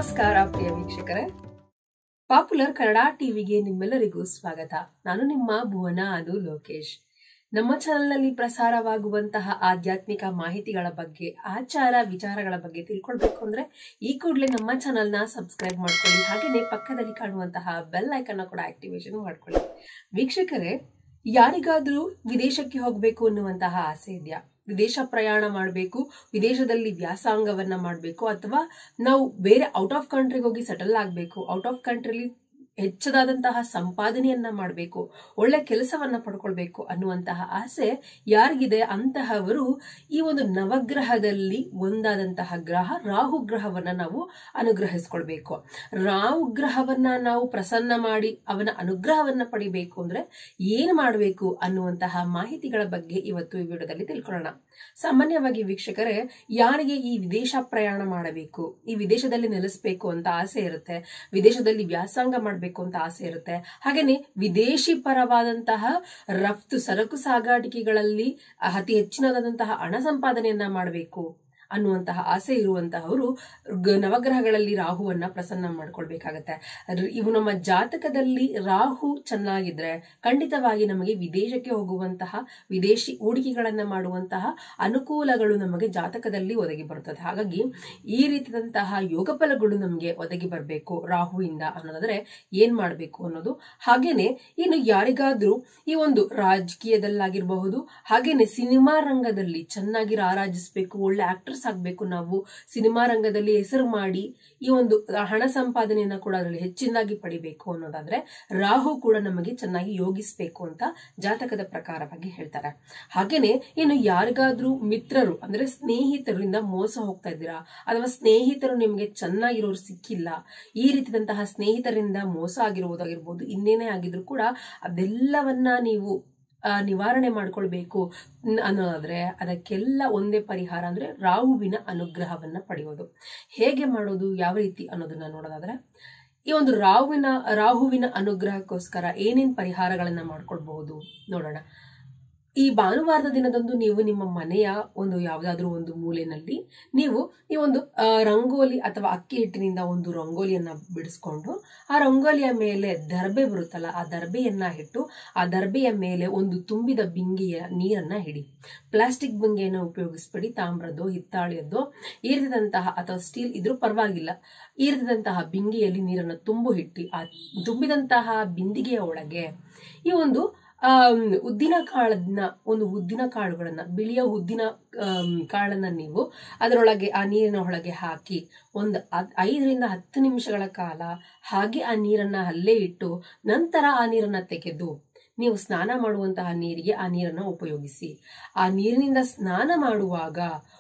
ನಮಸ್ಕಾರ ಪ್ರಿಯ ವೀಕ್ಷಕರೇ ಪಾಪ್ಯುಲರ್ ಕನ್ನಡ ಟಿವಿಗೆ ನಿಮ್ಮೆಲ್ಲರಿಗೂ ಸ್ವಾಗತ ನಾನು ನಿಮ್ಮ ಭುವನ ಅದು ಲೋಕೇಶ್ ನಮ್ಮ ಚಾನೆಲ್ನಲ್ಲಿ ಪ್ರಸಾರವಾಗುವಂತಹ ಆಧ್ಯಾತ್ಮಿಕ ಮಾಹಿತಿಗಳ ಬಗ್ಗೆ ಆಚಾರ ವಿಚಾರಗಳ ಬಗ್ಗೆ ತಿಳ್ಕೊಳ್ಬೇಕು ಅಂದ್ರೆ ಈ ಕೂಡಲೇ ನಮ್ಮ ಚಾನೆಲ್ನ ಸಬ್ಸ್ಕ್ರೈಬ್ ಮಾಡ್ಕೊಳ್ಳಿ ಹಾಗೆಯೇ ಪಕ್ಕದಲ್ಲಿ ಕಾಣುವಂತಹ ಬೆಲ್ ಐಕನ್ನ ಕೂಡ ಆಕ್ಟಿವೇಶನ್ ಮಾಡ್ಕೊಳ್ಳಿ ವೀಕ್ಷಕರೇ ಯಾರಿಗಾದ್ರೂ ವಿದೇಶಕ್ಕೆ ಹೋಗಬೇಕು ಅನ್ನುವಂತಹ ಆಸೆ ಇದೆಯಾ ವಿದೇಶ ಪ್ರಯಾಣ ಮಾಡಬೇಕು ವಿದೇಶದಲ್ಲಿ ವ್ಯಾಸಂಗವನ್ನ ಮಾಡಬೇಕು ಅಥವಾ ನಾವು ಬೇರೆ ಔಟ್ ಆಫ್ ಕಂಟ್ರಿಗೆ ಹೋಗಿ ಸೆಟಲ್ ಆಗಬೇಕು ಔಟ್ ಆಫ್ ಕಂಟ್ರಿಲಿ ಹೆಚ್ಚದಾದಂತಹ ಸಂಪಾದನೆಯನ್ನ ಮಾಡಬೇಕು ಒಳ್ಳೆ ಕೆಲಸವನ್ನ ಪಡ್ಕೊಳ್ಬೇಕು ಅನ್ನುವಂತಹ ಆಸೆ ಯಾರಿಗಿದೆ ಅಂತಹವರು ಈ ಒಂದು ನವಗ್ರಹದಲ್ಲಿ ಒಂದಾದಂತಹ ಗ್ರಹ ರಾಹು ಗ್ರಹವನ್ನ ನಾವು ಅನುಗ್ರಹಿಸ್ಕೊಳ್ಬೇಕು ರಾಹು ಗ್ರಹವನ್ನ ನಾವು ಪ್ರಸನ್ನ ಮಾಡಿ ಅವನ ಅನುಗ್ರಹವನ್ನ ಪಡಿಬೇಕು ಅಂದ್ರೆ ಏನ್ ಮಾಡಬೇಕು ಅನ್ನುವಂತಹ ಮಾಹಿತಿಗಳ ಬಗ್ಗೆ ಇವತ್ತು ಈ ವಿಡಿಯೋದಲ್ಲಿ ತಿಳ್ಕೊಳ್ಳೋಣ ಸಾಮಾನ್ಯವಾಗಿ ವೀಕ್ಷಕರೇ ಯಾರಿಗೆ ಈ ವಿದೇಶ ಪ್ರಯಾಣ ಮಾಡಬೇಕು ಈ ವಿದೇಶದಲ್ಲಿ ನೆಲೆಸಬೇಕು ಅಂತ ಆಸೆ ಇರುತ್ತೆ ವಿದೇಶದಲ್ಲಿ ವ್ಯಾಸಂಗ ಮಾಡಬೇಕು ಅಂತ ಆಸೆ ಇರುತ್ತೆ ಹಾಗೇನೆ ವಿದೇಶಿ ಪರವಾದಂತಹ ರಫ್ತು ಸರಕು ಸಾಗಾಟಿಕೆಗಳಲ್ಲಿ ಅತಿ ಹೆಚ್ಚಿನದಾದಂತಹ ಹಣ ಸಂಪಾದನೆಯನ್ನ ಮಾಡಬೇಕು ಅನ್ನುವಂತಹ ಆಸೆ ಇರುವಂತಹವರು ಗ- ನವಗ್ರಹಗಳಲ್ಲಿ ರಾಹುವನ್ನ ಪ್ರಸನ್ನ ಮಾಡ್ಕೊಳ್ಬೇಕಾಗತ್ತೆ ರ್- ಇವು ನಮ್ಮ ಜಾತಕದಲ್ಲಿ ರಾಹು ಚೆನ್ನಾಗಿದ್ರೆ ಖಂಡಿತವಾಗಿ ನಮಗೆ ವಿದೇಶಕ್ಕೆ ಹೋಗುವಂತಹ ವಿದೇಶಿ ಹೂಡಿಕೆಗಳನ್ನ ಮಾಡುವಂತಹ ಅನುಕೂಲಗಳು ನಮಗೆ ಜಾತಕದಲ್ಲಿ ಒದಗಿ ಬರುತ್ತದೆ ಹಾಗಾಗಿ ಈ ರೀತಿಯಾದಂತಹ ಯೋಗ ಫಲಗಳು ನಮಗೆ ಒದಗಿ ಬರಬೇಕು ರಾಹುವಿಂದ ಅನ್ನೋದಾದ್ರೆ ಏನ್ ಮಾಡಬೇಕು ಅನ್ನೋದು ಹಾಗೇನೆ ಇನ್ನು ಯಾರಿಗಾದ್ರೂ ಈ ಒಂದು ರಾಜಕೀಯದಲ್ಲಾಗಿರಬಹುದು ಹಾಗೇನೆ ಸಿನಿಮಾ ರಂಗದಲ್ಲಿ ಚೆನ್ನಾಗಿ ರಾರಾಜಿಸ್ಬೇಕು ಒಳ್ಳೆ ಆಕ್ಟರ್ಸ್ ಆಗ್ಬೇಕು ನಾವು ಸಿನಿಮಾ ರಂಗದಲ್ಲಿ ಹೆಸರು ಮಾಡಿ ಈ ಒಂದು ಹಣ ಸಂಪಾದನೆಯನ್ನ ಕೂಡ ಅದರಲ್ಲಿ ಹೆಚ್ಚಿನದಾಗಿ ಪಡಿಬೇಕು ಅನ್ನೋದಾದ್ರೆ ರಾಹು ಕೂಡ ನಮಗೆ ಚೆನ್ನಾಗಿ ಯೋಗಿಸ್ಬೇಕು ಅಂತ ಜಾತಕದ ಪ್ರಕಾರವಾಗಿ ಹೇಳ್ತಾರೆ ಹಾಗೇನೆ ಇನ್ನು ಯಾರಿಗಾದ್ರೂ ಮಿತ್ರರು ಅಂದ್ರೆ ಸ್ನೇಹಿತರಿಂದ ಮೋಸ ಹೋಗ್ತಾ ಇದ್ದೀರಾ ಅಥವಾ ಸ್ನೇಹಿತರು ನಿಮಗೆ ಚೆನ್ನಾಗಿರೋರು ಸಿಕ್ಕಿಲ್ಲ ಈ ರೀತಿಯಾದಂತಹ ಸ್ನೇಹಿತರಿಂದ ಮೋಸ ಆಗಿರುವುದಾಗಿರ್ಬೋದು ಇನ್ನೇನೇ ಆಗಿದ್ರು ಕೂಡ ಅದೆಲ್ಲವನ್ನ ನೀವು ಆ, ನಿವಾರಣೆ ಮಾಡ್ಕೊಳ್ಬೇಕು ನ್- ಅನ್ನೋದಾದ್ರೆ ಅದಕ್ಕೆಲ್ಲ ಒಂದೇ ಪರಿಹಾರ ಅಂದ್ರೆ ರಾಹುವಿನ ಅನುಗ್ರಹವನ್ನ ಪಡೆಯೋದು ಹೇಗೆ ಮಾಡೋದು ಯಾವ ರೀತಿ ಅನ್ನೋದನ್ನ ನೋಡೋದಾದ್ರೆ ಈ ಒಂದು ರಾಹುವಿನ ರಾಹುವಿನ ಅನುಗ್ರಹಕ್ಕೋಸ್ಕರ ಏನೇನ್ ಪರಿಹಾರಗಳನ್ನ ಮಾಡ್ಕೊಳ್ಬಹುದು ನೋಡೋಣ ಈ ಭಾನುವಾರದ ದಿನದಂದು ನೀವು ನಿಮ್ಮ ಮನೆಯ ಒಂದು ಯಾವುದಾದ್ರೂ ಒಂದು ಮೂಲೆಯಲ್ಲಿ ನೀವು ಈ ಒಂದು ಆ, ರಂಗೋಲಿ ಅಥವಾ ಅಕ್ಕಿ ಹಿಟ್ಟಿನಿಂದ ಒಂದು ರಂಗೋಲಿಯನ್ನ ಬಿಡಿಸ್ಕೊಂಡು ಆ ರಂಗೋಲಿಯ ಮೇಲೆ ದರ್ಬೆ ಬರುತ್ತಲ್ಲ ಆ ದರ್ಬೆಯನ್ನ ಇಟ್ಟು ಆ ದರ್ಬೆಯ ಮೇಲೆ ಒಂದು ತುಂಬಿದ ಬಿಂಗೆಯ ನೀರನ್ನ ಹಿಡಿ ಪ್ಲಾಸ್ಟಿಕ್ ಬಿಂಗೆಯನ್ನು ಉಪಯೋಗಿಸ್ಬೇಡಿ ತಾಮ್ರದ್ದು ಹಿತ್ತಾಳಿಯದ್ದು ಈ ರೀತಿಯಾದಂತಹ ಅಥವಾ ಸ್ಟೀಲ್ ಇದ್ರೂ ಪರವಾಗಿಲ್ಲ ಈ ರೀತಿಯಾದಂತಹ ಬಿಂಗೆಯಲ್ಲಿ ನೀರನ್ನು ತುಂಬು ಇಟ್ಟು ಆ ತುಂಬಿದಂತಹ ಬಿಂದಿಗೆಯ ಒಳಗೆ ಈ ಒಂದು ಆ ಉದ್ದಿನ ಕಾಳನ್ನ ಒಂದು ಉದ್ದಿನ ಕಾಳುಗಳನ್ನ ಬಿಳಿಯ ಉದ್ದಿನ ಆಮ್, ಕಾಳನ್ನ ನೀವು ಅದರೊಳಗೆ ಆ ನೀರಿನ ಒಳಗೆ ಹಾಕಿ ಒಂದು ಅದ್- ಐದರಿಂದ ಹತ್ತು ನಿಮಿಷಗಳ ಕಾಲ ಹಾಗೆ ಆ ನೀರನ್ನ ಅಲ್ಲೇ ಇಟ್ಟು ನಂತರ ಆ ನೀರನ್ನ ತೆಗೆದು ನೀವು ಸ್ನಾನ ಮಾಡುವಂತಹ ನೀರಿಗೆ ಆ ನೀರನ್ನ ಉಪಯೋಗಿಸಿ ಆ ನೀರಿನಿಂದ ಸ್ನಾನ ಮಾಡುವಾಗ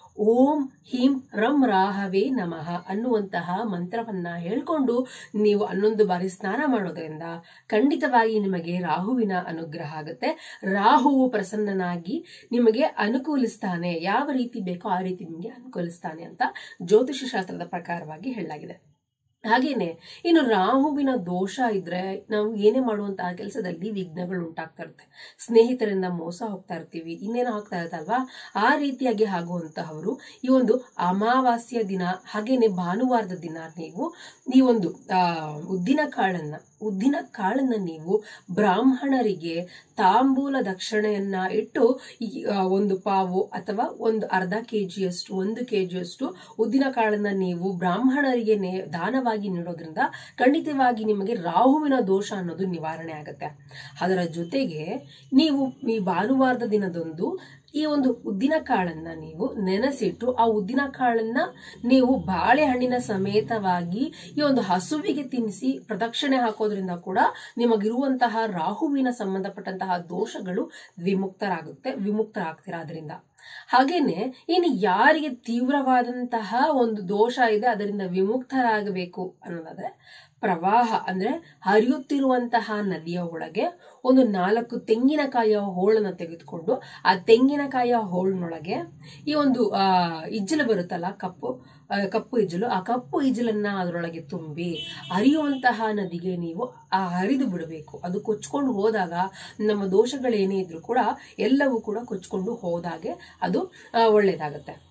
ಓಂ ಹೀಂ ರಂ ರಾಹವೇ ನಮಃ ಅನ್ನುವಂತಹ ಮಂತ್ರವನ್ನ ಹೇಳ್ಕೊಂಡು ನೀವು ಹನ್ನೊಂದು ಬಾರಿ ಸ್ನಾನ ಮಾಡೋದ್ರಿಂದ ಖಂಡಿತವಾಗಿ ನಿಮಗೆ ರಾಹುವಿನ ಅನುಗ್ರಹ ಆಗುತ್ತೆ ರಾಹುವು ಪ್ರಸನ್ನನಾಗಿ ನಿಮಗೆ ಅನುಕೂಲಿಸ್ತಾನೆ ಯಾವ ರೀತಿ ಬೇಕೋ ಆ ರೀತಿ ನಿಮಗೆ ಅನುಕೂಲಿಸ್ತಾನೆ ಅಂತ ಜ್ಯೋತಿಷ ಶಾಸ್ತ್ರದ ಪ್ರಕಾರವಾಗಿ ಹೇಳಲಾಗಿದೆ ಹಾಗೇನೆ ಇನ್ನು ರಾಹುವಿನ ದೋಷ ಇದ್ರೆ ನಾವು ಏನೇ ಮಾಡುವಂತಹ ಕೆಲಸದಲ್ಲಿ ವಿಘ್ನಗಳು ಉಂಟಾಗ್ತಾ ಇರುತ್ತೆ ಸ್ನೇಹಿತರಿಂದ ಮೋಸ ಹೋಗ್ತಾ ಇರ್ತೀವಿ ಇನ್ನೇನೋ ಆಗ್ತಾ ಇರುತ್ತಲ್ವಾ ಆ ರೀತಿಯಾಗಿ ಆಗುವಂತಹವರು ಈ ಒಂದು ಅಮಾವಾಸ್ಯ ದಿನ ಹಾಗೇನೆ ಭಾನುವಾರದ ದಿನ ನೀವು ಈ ಒಂದು ಆ ಉದ್ದಿನ ಕಾಳನ್ನ ಉದ್ದಿನ ಕಾಳನ್ನ ನೀವು ಬ್ರಾಹ್ಮಣರಿಗೆ ತಾಂಬೂಲ ದಕ್ಷಿಣೆಯನ್ನ ಇಟ್ಟು ಈ, ಆ, ಒಂದು ಪಾವು ಅಥವಾ ಒಂದು ಅರ್ಧ ಕೆಜಿಯಷ್ಟು ಒಂದು ಕೆಜಿಯಷ್ಟು ಉದ್ದಿನ ಕಾಳನ್ನ ನೀವು ಬ್ರಾಹ್ಮಣರಿಗೆ ನೇ- ದಾನವಾಗಿ ನೀಡೋದ್ರಿಂದ ಖಂಡಿತವಾಗಿ ನಿಮಗೆ ರಾಹುವಿನ ದೋಷ ಅನ್ನೋದು ನಿವಾರಣೆ ಆಗುತ್ತೆ ಅದರ ಜೊತೆಗೆ ನೀವು ಈ ಭಾನುವಾರದ ದಿನದಂದು ಈ ಒಂದು ಉದ್ದಿನ ಕಾಳನ್ನ ನೀವು ನೆನೆಸಿಟ್ಟು ಆ ಉದ್ದಿನ ಕಾಳನ್ನ ನೀವು ಬಾಳೆಹಣ್ಣಿನ ಸಮೇತವಾಗಿ ಈ ಒಂದು ಹಸುವಿಗೆ ತಿನ್ನಿಸಿ ಪ್ರದಕ್ಷಿಣೆ ಹಾಕೋದ್ರಿಂದ ಕೂಡ ನಿಮಗಿರುವಂತಹ ರಾಹುವಿನ ಸಂಬಂಧಪಟ್ಟಂತಹ ದೋಷಗಳು ವಿಮುಕ್ತರಾಗುತ್ತೆ ವಿಮುಕ್ತರಾಗ್ತೀರಾ ಅದರಿಂದ ಹಾಗೇನೆ ಇನ್ನು ಯಾರಿಗೆ ತೀವ್ರವಾದಂತಹ ಒಂದು ದೋಷ ಇದೆ ಅದರಿಂದ ವಿಮುಕ್ತರಾಗಬೇಕು ಅನ್ನೋದಾದ್ರೆ ಪ್ರವಾಹ ಅಂದ್ರೆ ಹರಿಯುತ್ತಿರುವಂತಹ ನದಿಯ ಒಳಗೆ ಒಂದು ನಾಲ್ಕು ತೆಂಗಿನಕಾಯಿಯ ಹೋಳನ್ನ ತೆಗೆದುಕೊಂಡು ಆ ತೆಂಗಿನಕಾಯಿಯ ಹೋಳಿನೊಳಗೆ ಈ ಒಂದು ಆ ಇಜ್ಜಲು ಬರುತ್ತಲ್ಲ ಕಪ್ಪು ಆ, ಕಪ್ಪು ಇಜ್ಜಲು ಆ ಕಪ್ಪು ಇಜ್ಜಲನ್ನ ಅದರೊಳಗೆ ತುಂಬಿ ಹರಿಯುವಂತಹ ನದಿಗೆ ನೀವು ಆ ಹರಿದು ಬಿಡಬೇಕು ಅದು ಕೊಚ್ಕೊಂಡು ಹೋದಾಗ ನಮ್ಮ ದೋಷಗಳೇನೇ ಇದ್ರೂ ಕೂಡ ಎಲ್ಲವೂ ಕೂಡ ಕೊಚ್ಕೊಂಡು ಹೋದಾಗೆ ಅದು ಆ, ಒಳ್ಳೇದಾಗತ್ತೆ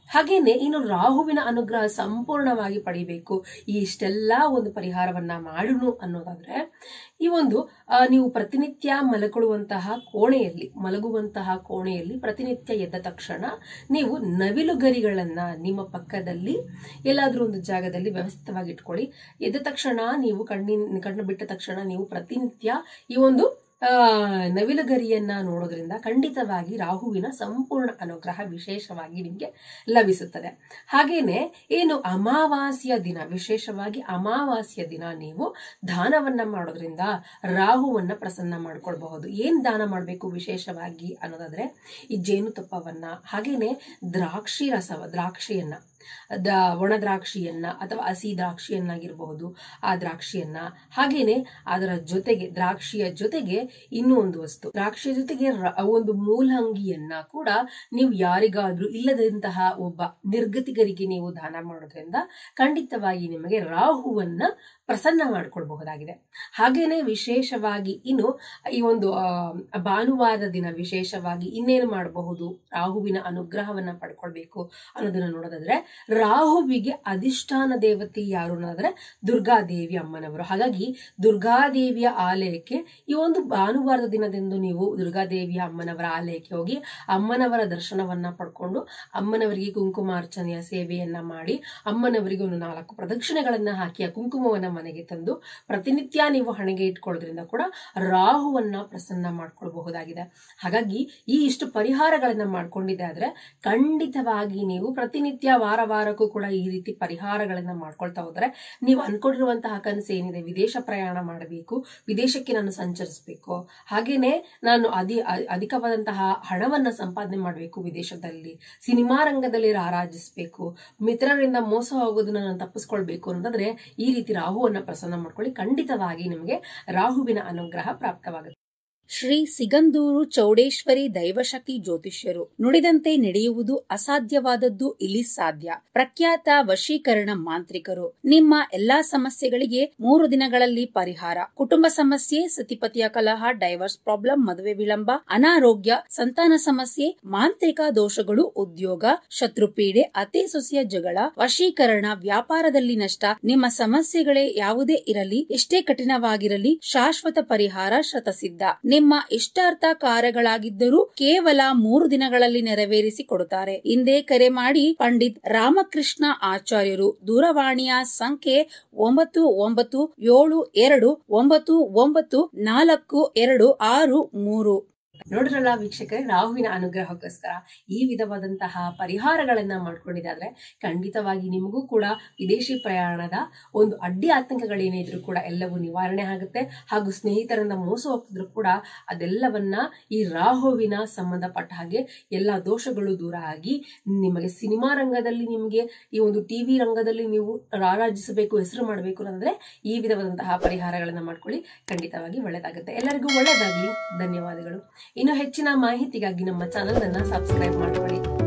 ಹಾಗೇನೆ ಇನ್ನು ರಾಹುವಿನ ಅನುಗ್ರಹ ಸಂಪೂರ್ಣವಾಗಿ ಪಡಿಬೇಕು ಈ ಇಷ್ಟೆಲ್ಲ ಒಂದು ಪರಿಹಾರವನ್ನ ಮಾಡುನು ಅನ್ನೋದಾದ್ರೆ ಈ ಒಂದು ಆ, ನೀವು ಪ್ರತಿನಿತ್ಯ ಮಲಕೊಳ್ಳುವಂತಹ ಕೋಣೆಯಲ್ಲಿ ಮಲಗುವಂತಹ ಕೋಣೆಯಲ್ಲಿ ಪ್ರತಿನಿತ್ಯ ಎದ್ದ ತಕ್ಷಣ ನೀವು ನವಿಲುಗರಿಗಳನ್ನ ನಿಮ್ಮ ಪಕ್ಕದಲ್ಲಿ ಎಲ್ಲಾದ್ರೂ ಒಂದು ಜಾಗದಲ್ಲಿ ವ್ಯವಸ್ಥಿತವಾಗಿ ಇಟ್ಕೊಳ್ಳಿ ಎದ್ದ ತಕ್ಷಣ ನೀವು ಕಣ್ಣಿನ ಕಣ್ಣು ಬಿಟ್ಟ ತಕ್ಷಣ ನೀವು ಪ್ರತಿನಿತ್ಯ ಈ ಒಂದು ಆ ನವಿಲುಗರಿಯನ್ನ ನೋಡೋದ್ರಿಂದ ಖಂಡಿತವಾಗಿ ರಾಹುವಿನ ಸಂಪೂರ್ಣ ಅನುಗ್ರಹ ವಿಶೇಷವಾಗಿ ನಿಮಗೆ ಲಭಿಸುತ್ತದೆ ಹಾಗೇನೆ ಏನು ಅಮಾವಾಸ್ಯ ದಿನ ವಿಶೇಷವಾಗಿ ಅಮಾವಾಸ್ಯ ದಿನ ನೀವು ದಾನವನ್ನ ಮಾಡೋದ್ರಿಂದ ರಾಹುವನ್ನ ಪ್ರಸನ್ನ ಮಾಡ್ಕೊಳ್ಬಹುದು ಏನ್ ದಾನ ಮಾಡಬೇಕು ವಿಶೇಷವಾಗಿ ಅನ್ನೋದಾದ್ರೆ ಈ ಜೇನುತುಪ್ಪವನ್ನ ಹಾಗೇನೆ ದ್ರಾಕ್ಷಿ ರಸವ ದ್ರಾಕ್ಷಿಯನ್ನ ದ ಒಣ ದ್ರಾಕ್ಷಿಯನ್ನ ಅಥವಾ ಹಸಿ ದ್ರಾಕ್ಷಿಯನ್ನಾಗಿರಬಹುದು ಆ ದ್ರಾಕ್ಷಿಯನ್ನ ಹಾಗೇನೆ ಅದರ ಜೊತೆಗೆ ದ್ರಾಕ್ಷಿಯ ಜೊತೆಗೆ ಇನ್ನೂ ಒಂದು ವಸ್ತು ದ್ರಾಕ್ಷಿಯ ಜೊತೆಗೆ ರ- ಒಂದು ಮೂಲಂಗಿಯನ್ನ ಕೂಡ ನೀವು ಯಾರಿಗಾದ್ರೂ ಇಲ್ಲದಂತಹ ಒಬ್ಬ ನಿರ್ಗತಿಗರಿಗೆ ನೀವು ದಾನ ಮಾಡೋದ್ರಿಂದ ಖಂಡಿತವಾಗಿ ನಿಮಗೆ ರಾಹುವನ್ನ ಪ್ರಸನ್ನ ಮಾಡ್ಕೊಳ್ಬಹುದಾಗಿದೆ ಹಾಗೇನೆ ವಿಶೇಷವಾಗಿ ಇನ್ನು ಈ ಒಂದು ಆ, ಭಾನುವಾರದ ದಿನ ವಿಶೇಷವಾಗಿ ಇನ್ನೇನು ಮಾಡಬಹುದು ರಾಹುವಿನ ಅನುಗ್ರಹವನ್ನ ಪಡ್ಕೊಳ್ಬೇಕು ಅನ್ನೋದನ್ನ ನೋಡೋದಾದ್ರೆ ರಾಹುವಿಗೆ ಅಧಿಷ್ಠಾನ ದೇವತೆ ಯಾರು ಅನ್ನೋದಾದ್ರೆ ದುರ್ಗಾದೇವಿ ಅಮ್ಮನವರು ಹಾಗಾಗಿ ದುರ್ಗಾದೇವಿಯ ಆಲಯಕ್ಕೆ ಈ ಒಂದು ಭಾನುವಾರದ ದಿನದಂದು ನೀವು ದುರ್ಗಾದೇವಿಯ ಅಮ್ಮನವರ ಆಲಯಕ್ಕೆ ಹೋಗಿ ಅಮ್ಮನವರ ದರ್ಶನವನ್ನ ಪಡ್ಕೊಂಡು ಅಮ್ಮನವರಿಗೆ ಕುಂಕುಮಾರ್ಚನೆಯ ಸೇವೆಯನ್ನ ಮಾಡಿ ಅಮ್ಮನವರಿಗೆ ಒಂದು ನಾಲ್ಕು ಪ್ರದಕ್ಷಿಣೆಗಳನ್ನ ಹಾಕಿ ಆ ಕುಂಕುಮವನ್ನ ಮನೆಗೆ ತಂದು ಪ್ರತಿನಿತ್ಯ ನೀವು ಹಣೆಗೆ ಇಟ್ಕೊಳ್ಳೋದ್ರಿಂದ ಕೂಡ ರಾಹುವನ್ನ ಪ್ರಸನ್ನ ಮಾಡ್ಕೊಳ್ಬಹುದಾಗಿದೆ ಹಾಗಾಗಿ ಈ ಇಷ್ಟು ಪರಿಹಾರಗಳನ್ನ ಮಾಡ್ಕೊಂಡಿದ್ದೆ ಆದ್ರೆ ಖಂಡಿತವಾಗಿ ನೀವು ಪ್ರತಿನಿತ್ಯ ವಾರ ವಾರಕ್ಕೂ ಕೂಡ ಈ ರೀತಿ ಪರಿಹಾರಗಳನ್ನ ಮಾಡ್ಕೊಳ್ತಾ ಹೋದ್ರೆ ನೀವು ಅನ್ಕೊಂಡಿರುವಂತಹ ಕನಸು ಏನಿದೆ ವಿದೇಶ ಪ್ರಯಾಣ ಮಾಡಬೇಕು ವಿದೇಶಕ್ಕೆ ನಾನು ಸಂಚರಿಸಬೇಕು ಹಾಗೇನೆ ನಾನು ಅಧಿ ಅ- ಅಧಿಕವಾದಂತಹ ಹಣವನ್ನ ಸಂಪಾದನೆ ಮಾಡಬೇಕು ವಿದೇಶದಲ್ಲಿ ಸಿನಿಮಾ ರಂಗದಲ್ಲಿ ರಾರಾಜಿಸಬೇಕು ಮಿತ್ರರಿಂದ ಮೋಸ ಹೋಗೋದನ್ನ ನಾನು ತಪ್ಪಿಸ್ಕೊಳ್ಬೇಕು ಅನ್ನೋದಾದ್ರೆ ಈ ರೀತಿ ರಾಹುವನ್ನ ಪ್ರಸನ್ನ ಮಾಡ್ಕೊಳ್ಳಿ ಖಂಡಿತವಾಗಿ ನಿಮಗೆ ರಾಹುವಿನ ಅನುಗ್ರಹ ಪ್ರಾಪ್ತವಾಗುತ್ತೆ ಶ್ರೀ ಸಿಗಂದೂರು ಚೌಡೇಶ್ವರಿ ದೈವಶಕ್ತಿ ಜ್ಯೋತಿಷ್ಯರು ನುಡಿದಂತೆ ನಡೆಯುವುದು ಅಸಾಧ್ಯವಾದದ್ದು ಇಲ್ಲಿ ಸಾಧ್ಯ ಪ್ರಖ್ಯಾತ ವಶೀಕರಣ ಮಾಂತ್ರಿಕರು ನಿಮ್ಮ ಎಲ್ಲಾ ಸಮಸ್ಯೆಗಳಿಗೆ ಮೂರು ದಿನಗಳಲ್ಲಿ ಪರಿಹಾರ ಕುಟುಂಬ ಸಮಸ್ಯೆ ಸತಿಪತಿಯ ಕಲಹ ಡೈವರ್ಸ್ ಪ್ರಾಬ್ಲಮ್ ಮದುವೆ ವಿಳಂಬ ಅನಾರೋಗ್ಯ ಸಂತಾನ ಸಮಸ್ಯೆ ಮಾಂತ್ರಿಕ ದೋಷಗಳು ಉದ್ಯೋಗ ಶತ್ರುಪೀಡೆ ಅತ್ತೆ ಸೊಸೆಯ ಜಗಳ ವಶೀಕರಣ ವ್ಯಾಪಾರದಲ್ಲಿ ನಷ್ಟ ನಿಮ್ಮ ಸಮಸ್ಯೆಗಳೇ ಯಾವುದೇ ಇರಲಿ ಎಷ್ಟೇ ಕಠಿಣವಾಗಿರಲಿ ಶಾಶ್ವತ ಪರಿಹಾರ ಶತಸಿದ್ಧ ನಿಮ್ಮ ಇಷ್ಟಾರ್ಥ ಕಾರ್ಯಗಳಾಗಿದ್ದರೂ ಕೇವಲ ಮೂರು ದಿನಗಳಲ್ಲಿ ನೆರವೇರಿಸಿ ಕೊಡುತ್ತಾರೆ ಹಿಂದೆ ಕರೆ ಮಾಡಿ ಪಂಡಿತ್ ರಾಮಕೃಷ್ಣ ಆಚಾರ್ಯರು ದೂರವಾಣಿಯ ಸಂಖ್ಯೆ ಒಂಬತ್ತು ಒಂಬತ್ತು ಏಳು ಎರಡು ಒಂಬತ್ತು ಒಂಬತ್ತು ನಾಲ್ಕು ಎರಡು ಆರು ಮೂರು ನೋಡಿದ್ರಲ್ಲ ವೀಕ್ಷಕರೇ ರಾಹುವಿನ ಅನುಗ್ರಹಕ್ಕೋಸ್ಕರ ಈ ವಿಧವಾದಂತಹ ಪರಿಹಾರಗಳನ್ನ ಮಾಡ್ಕೊಂಡಿದ್ದಾದ್ರೆ ಖಂಡಿತವಾಗಿ ನಿಮಗೂ ಕೂಡ ವಿದೇಶಿ ಪ್ರಯಾಣದ ಒಂದು ಅಡ್ಡಿ ಆತಂಕಗಳೇನೇ ಇದ್ರೂ ಕೂಡ ಎಲ್ಲವೂ ನಿವಾರಣೆ ಆಗುತ್ತೆ ಹಾಗೂ ಸ್ನೇಹಿತರಿಂದ ಮೋಸ ಹೋಗ್ತಿದ್ರು ಕೂಡ ಅದೆಲ್ಲವನ್ನ ಈ ರಾಹುವಿನ ಸಂಬಂಧಪಟ್ಟ ಹಾಗೆ ಎಲ್ಲ ದೋಷಗಳು ದೂರ ಆಗಿ ನಿಮಗೆ ಸಿನಿಮಾ ರಂಗದಲ್ಲಿ ನಿಮಗೆ ಈ ಒಂದು ಟಿವಿ ರಂಗದಲ್ಲಿ ನೀವು ರಾರಾಜಿಸಬೇಕು ಹೆಸರು ಮಾಡಬೇಕು ಅನ್ನೋದ್ರೆ ಈ ವಿಧವಾದಂತಹ ಪರಿಹಾರಗಳನ್ನ ಮಾಡ್ಕೊಳ್ಳಿ ಖಂಡಿತವಾಗಿ ಒಳ್ಳೆಯದಾಗುತ್ತೆ ಎಲ್ಲರಿಗೂ ಒಳ್ಳೆಯದಾಗಲಿ ಧನ್ಯವಾದಗಳು ಇನ್ನು ಹೆಚ್ಚಿನ ಮಾಹಿತಿಗಾಗಿ ನಮ್ಮ ಚಾನಲ್ ಅನ್ನ ಸಬ್ಸ್ಕ್ರೈಬ್ ಮಾಡ್ಕೊಳ್ಳಿ